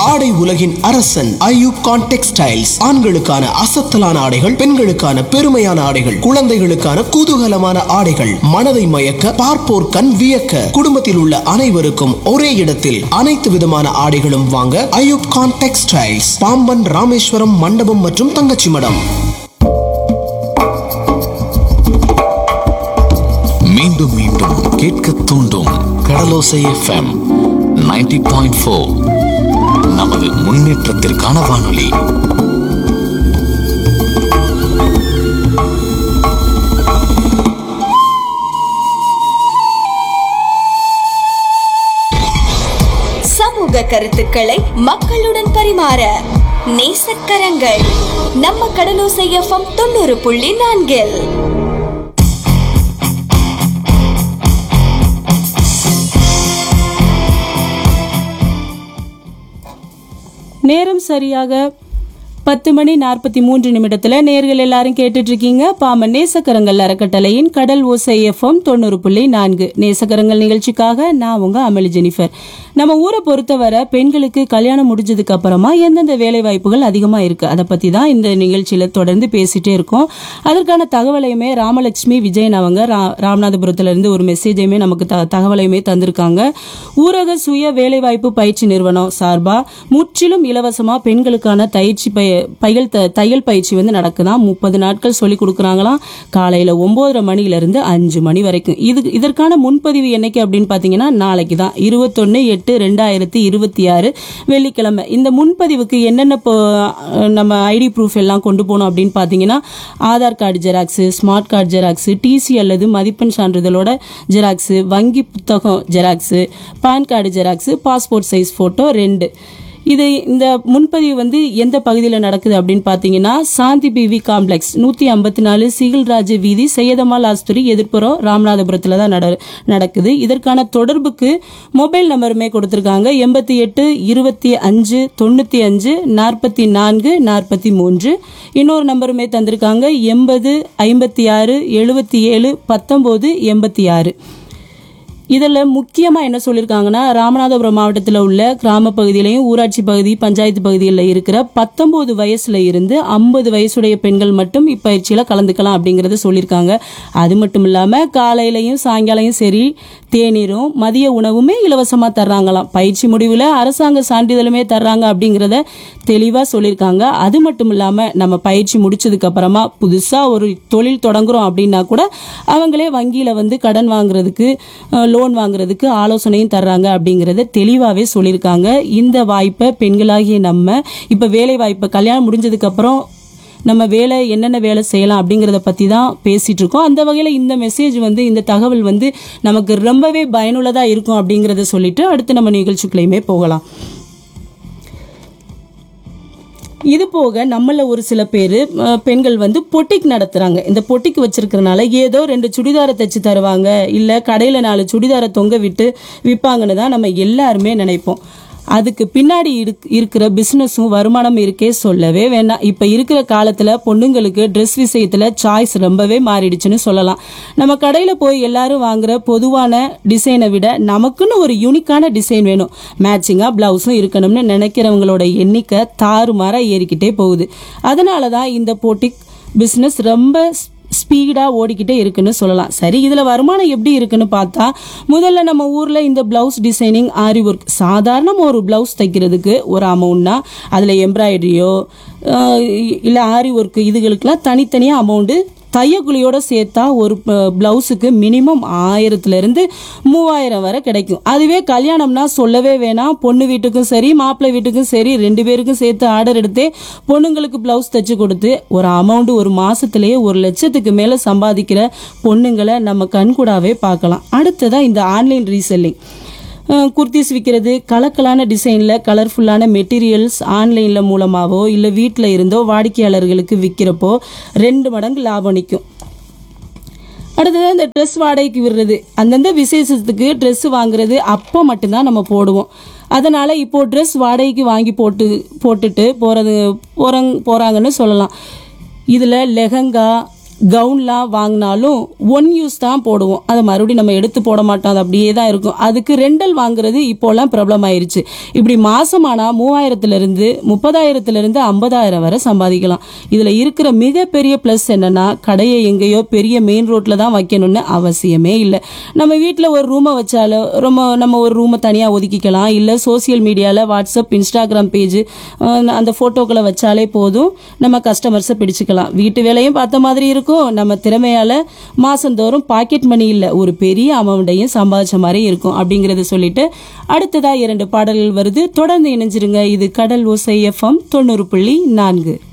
ஆடை உலகின் அரசன் ஐயூப் கான் டெக்ஸ்டைல்ஸ் ஆண்களுக்கான அசத்தலான ஆடைகள் பெண்களுக்கான பெருமையான ஆடைகள் குழந்தைகளுக்கான குதூகலமான ஆடைகள் மனதை மயக்க பார்ப்போர் கண் வியக்க குடும்பத்தில் உள்ள அனைவருக்கும் ஒரே இடத்தில் அனைத்து விதமான ஆடைகளும் வாங்க ஐயூப் கான் டெக்ஸ்டைல்ஸ் பாம்பன் ராமேஸ்வரம் மண்டபம் மற்றும் தங்கச்சி மடம் மீண்டும் மீண்டும் கேட்க தூண்டும் கடலோசை எஃப்எம் 90.4 பாயிண்ட் ஃபோர் நமது முன்னேற்றத்திற்கான வானொலி சமூக கருத்துக்களை மக்களுடன் பரிமாற நேசக்கரங்கள் நம்ம கடலோசை எஃப்எம் தொண்ணூறு புள்ளி நான்கில் நேரம் சரியாக பத்து மணி நாற்பத்தி மூன்று நிமிடத்துல நேர்கள் எல்லாரும் கேட்டுட்டு இருக்கீங்க பாமன் நேசக்கரங்கள் அறக்கட்டளையின் கடல் ஓசை எஃப்எம் தொண்ணூறு புள்ளி நான்கு நேசக்கரங்கள் நிகழ்ச்சிக்காக நான் உங்க அமளி ஜெனிஃபர் நம்ம ஊரை பொறுத்தவரை பெண்களுக்கு கல்யாணம் முடிஞ்சதுக்கு அப்புறமா எந்தெந்த வேலை வாய்ப்புகள் அதிகமா இருக்கு அதை பத்தி தான் இந்த நிகழ்ச்சியில தொடர்ந்து பேசிட்டே இருக்கோம் அதற்கான தகவலையுமே ராமலட்சுமி விஜயன் அவங்க ரா- ராமநாதபுரத்துல இருந்து ஒரு மெசேஜையுமே நமக்கு த- தகவலையுமே தந்திருக்காங்க ஊரக சுய வேலைவாய்ப்பு பயிற்சி நிறுவனம் சார்பா முற்றிலும் இலவசமா பெண்களுக்கான பயிற்சி பய பையல் த- தையல் பயிற்சி வந்து நடக்குதாம் முப்பது நாட்கள் சொல்லி கொடுக்குறாங்களாம் காலையில ஒன்பதரை மணில இருந்து அஞ்சு மணி வரைக்கும் இது இதற்கான முன்பதிவு என்னைக்கு அப்படின்னு பாத்தீங்கன்னா நாளைக்கு தான் இருபத்தொன்னு எட்டு ரெண்டாயிரத்தி இருபத்தி ஆறு வெள்ளிக்கிழமை இந்த முன்பதிவுக்கு என்னென்ன இப்போ, அஹ், நம்ம ஐடி ப்ரூஃப் எல்லாம் கொண்டு போகணும் அப்படின்னு பார்த்தீங்கன்னா Aadhaar card xerox smart card xerox TC அல்லது மதிப்பெண் சான்றிதழோட ஜெராக்ஸு வங்கி புத்தகம் xerox PAN card xerox passport size photo ரெண்டு இது இந்த முன்பதிவு வந்து எந்த பகுதியில் நடக்குது அப்படின்னு பார்த்தீங்கன்னா சாந்தி பிவி காம்ப்ளெக்ஸ் நூற்றி ஐம்பத்தி நாலு சீகல்ராஜ் வீதி செய்யதமால் ஆஸ்துரி எதிர்ப்புறம் ராமநாதபுரத்தில் தான் நட நடக்குது இதற்கான தொடர்புக்கு மொபைல் நம்பருமே கொடுத்துருக்காங்க எண்பத்தி எட்டு இருபத்தி அஞ்சு தொண்ணூற்றி அஞ்சு நாற்பத்தி நான்கு நாற்பத்தி மூன்று இன்னொரு நம்பருமே தந்திருக்காங்க எண்பது ஐம்பத்தி ஆறு எழுபத்தி ஏழு பத்தொம்போது எண்பத்தி ஆறு இதில் முக்கியமாக என்ன சொல்லியிருக்காங்கன்னா ராமநாதபுரம் மாவட்டத்தில் உள்ள கிராம பகுதியிலையும் ஊராட்சி பகுதி பஞ்சாயத்து பகுதிகளில் இருக்கிற பத்தொம்போது வயசுல இருந்து ஐம்பது வயசுடைய பெண்கள் மட்டும் இப்பயிற்சியில் கலந்துக்கலாம் அப்படிங்கிறத சொல்லியிருக்காங்க அது மட்டும் இல்லாமல் காலையிலையும் சாயங்காலையும் சரி தேநீரும் மதிய உணவுமே இலவசமாக தர்றாங்களாம் பயிற்சி முடிவில் அரசாங்க சான்றிதழுமே தர்றாங்க அப்படிங்கிறத தெளிவாக சொல்லியிருக்காங்க அது மட்டும் இல்லாமல் நம்ம பயிற்சி முடிச்சதுக்கு அப்புறமா புதுசாக ஒரு தொழில் தொடங்குறோம் அப்படின்னா கூட அவங்களே வங்கியில் வந்து கடன் வாங்குறதுக்கு லோன் வாங்குறதுக்கு ஆலோசனையும் தர்றாங்க அப்படிங்கிறத தெளிவாகவே சொல்லியிருக்காங்க இந்த வாய்ப்பை பெண்களாகிய நம்ம இப்போ வேலை வாய்ப்பை கல்யாணம் முடிஞ்சதுக்கு அப்புறம் நம்ம வேலை என்னென்ன வேலை செய்யலாம் அப்படிங்கிறத பற்றி தான் பேசிகிட்டு இருக்கோம் அந்த வகையில் இந்த மெசேஜ் வந்து இந்த தகவல் வந்து நமக்கு ரொம்பவே பயனுள்ளதாக இருக்கும் அப்படிங்கிறத சொல்லிட்டு அடுத்து நம்ம நிகழ்ச்சிக்குள்ளேயுமே போகலாம் இது போக நம்மள ஒரு சில பேர் பெண்கள் வந்து பொட்டிக் நடத்துறாங்க இந்த பொட்டிக் வச்சிருக்கிறனால ஏதோ ரெண்டு சுடிதாரை தைச்சு தருவாங்க இல்ல கடையில நாலு சுடிதாரை தொங்க விட்டு விற்பாங்கன்னு தான் நம்ம எல்லாருமே நினைப்போம் அதுக்கு பின்னாடி இருக்- இருக்கிற பிசினஸும் வருமானம் இருக்கே சொல்லவே வேண்டாம் இப்ப இருக்கிற காலத்துல பொண்ணுங்களுக்கு ட்ரெஸ் விஷயத்துல சாய்ஸ் ரொம்பவே மாறிடுச்சுன்னு சொல்லலாம் நம்ம கடையில போய் எல்லாரும் வாங்குற பொதுவான டிசைனை விட நமக்குன்னு ஒரு யூனிக்கான டிசைன் வேணும் மேட்சிங்கா பிளவுஸும் இருக்கணும்னு நினைக்கிறவங்களோட எண்ணிக்கை தாறுமாறா ஏறிக்கிட்டே போகுது அதனால தான் இந்த போட்டி பிசினஸ் ரொம்ப ஸ்பீடாக ஓடிக்கிட்டே இருக்குன்னு சொல்லலாம் சரி இதில் வருமானம் எப்படி இருக்குன்னு பார்த்தா முதல்ல நம்ம ஊரில் இந்த பிளவுஸ் டிசைனிங் ஆரி ஒர்க் சாதாரண ஒரு பிளவுஸ் தைக்கிறதுக்கு ஒரு அமௌண்ட்னா அதில் எம்ப்ராய்டரியோ இல்லை ஆரி ஒர்க் இதுகளுக்கெல்லாம் தனித்தனியாக அமௌண்ட்டு தையக்குழியோட சேர்த்தா ஒரு பிளவுஸுக்கு மினிமம் ஆயிரத்துலேருந்து மூவாயிரம் வரை கிடைக்கும் அதுவே கல்யாணம்னா சொல்லவே வேணாம் பொண்ணு வீட்டுக்கும் சரி மாப்பிள்ளை வீட்டுக்கும் சரி ரெண்டு பேருக்கும் சேர்த்து ஆர்டர் எடுத்தே பொண்ணுங்களுக்கு பிளவுஸ் தைச்சு கொடுத்து ஒரு அமௌண்ட் ஒரு மாசத்திலேயே ஒரு லட்சத்துக்கு மேலே சம்பாதிக்கிற பொண்ணுங்களை நம்ம கண்கூடாவே பார்க்கலாம் அடுத்ததா இந்த ஆன்லைன் ரீசெல்லிங் குர்த்திஸ் விற்கிறது கலக்கலான டிசைனில் கலர்ஃபுல்லான மெட்டீரியல்ஸ் ஆன்லைனில் மூலமாகவோ இல்லை வீட்டில் இருந்தோ வாடிக்கையாளர்களுக்கு விற்கிறப்போ ரெண்டு மடங்கு லாபம் நிற்கும் அடுத்தது இந்த ட்ரெஸ் வாடகைக்கு விடுறது அந்தந்த விசேஷத்துக்கு ட்ரெஸ் வாங்குறது அப்போ மட்டும்தான் நம்ம போடுவோம் அதனால இப்போ ட்ரெஸ் வாடகைக்கு வாங்கி போட்டு போட்டுட்டு போறது போறாங்க போறாங்கன்னு சொல்லலாம் இதில் லெஹங்கா கவுன்லாம் வாங்கினாலும் ஒன் யூஸ் தான் போடுவோம் அதை மறுபடியும் நம்ம எடுத்து போட மாட்டோம் அது அப்படியே தான் இருக்கும் அதுக்கு ரெண்டல் வாங்குறது இப்போலாம் ப்ராப்ளம் ஆயிருச்சு இப்படி மாசமானா மூவாயிரத்துல இருந்து முப்பதாயிரத்துல இருந்து ஐம்பதாயிரம் வரை சம்பாதிக்கலாம் இதுல இருக்கிற மிகப்பெரிய ப்ளஸ் என்னன்னா கடையை எங்கேயோ பெரிய மெயின் ரோட்ல தான் வைக்கணும்னு அவசியமே இல்லை நம்ம வீட்டில் ஒரு ரூமை வச்சாலோ ரொம்ப நம்ம ஒரு ரூமை தனியாக ஒதுக்கிக்கலாம் இல்லை சோசியல் மீடியாவில் வாட்ஸ்அப் இன்ஸ்டாகிராம் பேஜ் அந்த ஃபோட்டோக்களை வச்சாலே போதும் நம்ம கஸ்டமர்ஸை பிடிச்சிக்கலாம் வீட்டு வேலையும் பார்த்த மாதிரி இருக்கும் நம்ம திறமையால் மாசந்தோறும் பாக்கெட் மணி இல்லை ஒரு பெரிய அமௌண்ட்டையும் சம்பாதிச்ச மாதிரி இருக்கும் அப்படிங்கிறத சொல்லிட்டு அடுத்ததா இரண்டு பாடல்கள் வருது தொடர்ந்து இணைஞ்சிருங்க இது கடல் ஓசை எஃப்எம் தொண்ணூறு புள்ளி நான்கு